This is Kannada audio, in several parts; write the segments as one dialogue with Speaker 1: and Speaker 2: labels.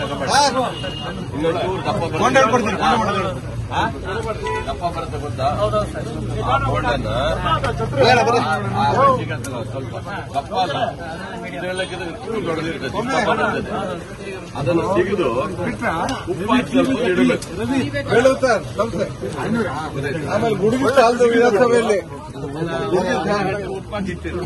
Speaker 1: ಇನ್ನೊಂದು ದಪ್ಪ ಬರುತ್ತೆ.
Speaker 2: ಕೊಂಡೆ ಕೊಡ್ತೀನಿ, ಕೊಂಡೆ ಮಾಡೋದು.
Speaker 1: ಆ? ದಪ್ಪ ಬರುತ್ತೆ ಗೊತ್ತಾ ಆ ಬೋಂಡನ್ನ
Speaker 2: ಬೇಡ, ಬರೀ.
Speaker 1: ಆ, ಆ ಸಿಗತ್ತಲ್ಲ ಸ್ವಲ್ಪ ದಪ್ಪ ಅಲ್ಲ ಇದೆಲ್ಲಕ್ಕಿಂತ ಚೂರು ದೊಡ್ಡದಿರುತ್ತೆ ದಪ್ಪ ಬರ್ತದೆ ಅದನ್ನು ತೆಗೆದು ಉಪ್ಪು ಹಾಕಿ ಸ್ವಲ್ಪ ಇಡಬೇಕು
Speaker 2: ಹೇಳುತ್ತೆ ನಮಸ್ತೆ ಆಮೇಲೆ ಗುಡುಗಿ ಸಾಲದು ವಿಧಾನಸಭೆಯಲ್ಲಿ
Speaker 1: ಉಪ್ಪು ಹಾಕಿ ಇಟ್ಟಿರು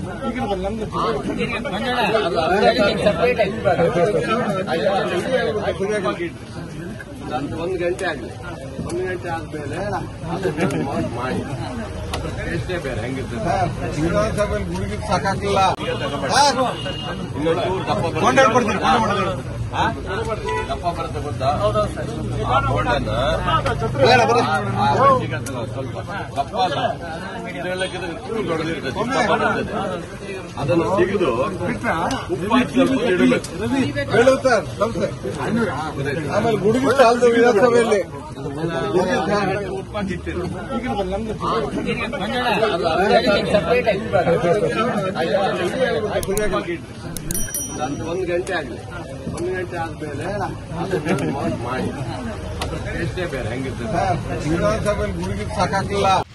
Speaker 1: ಒಂದು ಒಂದು ಗಂಟೆ ಆಗಲಿ ಒಂದು ಗಂಟೆ ಆದ್ಮೇಲೆ ಅದನ್ನ ಮಾಡಿ ಮಾಡಿ ಅದ್ರ ಟೇಸ್ಟೇ ಬೇರೆ ಹೆಂಗಿರ್ತದೆ
Speaker 2: ವಿಧಾನಸಭೆಯಲ್ಲಿ ಗುಡುಗಿ ಸಾಕಾಗ್ಲಿಲ್ಲ
Speaker 1: ಈಗ ತಗೊಂಡ್ಬಿಡಿ. ಇನ್ನೊಂದು ಚೂರು ದಪ್ಪ ಬರುತ್ತೆ.
Speaker 2: ಕೊಂಡೆ ಕೊಡ್ತೀನಿ, ಕೊಂಡೆ ಮಾಡೋದು.
Speaker 1: ಆ? ದಪ್ಪ ಬರುತ್ತೆ ಗೊತ್ತಾ ಆ ಬೋಂಡನ್ನ
Speaker 2: ಬೇಡ, ಬರೀ.
Speaker 1: ಆ, ಆ, ಸಿಗತ್ತಲ್ಲ ಸ್ವಲ್ಪ ದಪ್ಪ ಅಲ್ಲ ಇದೆಲ್ಲಕ್ಕಿಂತ ಚೂರು ದೊಡ್ಡದಿರುತ್ತೆ ದಪ್ಪ ಬರ್ತದೆ ಅದನ್ನು ತೆಗೆದು ಉಪ್ಪು ಹಾಕಿ ಸ್ವಲ್ಪ ಇಡಬೇಕು
Speaker 2: ಹೇಳುತ್ತೆ ನಮಸ್ತೆ ಆಮೇಲೆ ಗುಡುಗಿ ಸಾಲದು ವಿಧಾನಸಭೆಯಲ್ಲಿ
Speaker 1: ಉಪ್ಪು ಹಾಕಿ ಇಟ್ಟಿರು ಒಂದು ಒಂದು ಗಂಟೆ ಆಗಲಿ ಒಂದು ಗಂಟೆ ಆದ್ಮೇಲೆ ಅದನ್ನ ಮಾಡಿ ಮಾಡಿ ಅದ್ರ ಟೇಸ್ಟೇ ಬೇರೆ ಹೆಂಗಿರ್ತದೆ
Speaker 2: ವಿಧಾನಸಭೆಯಲ್ಲಿ ಗುಡುಗಿ ಸಾಕಾಗ್ಲಿಲ್ಲ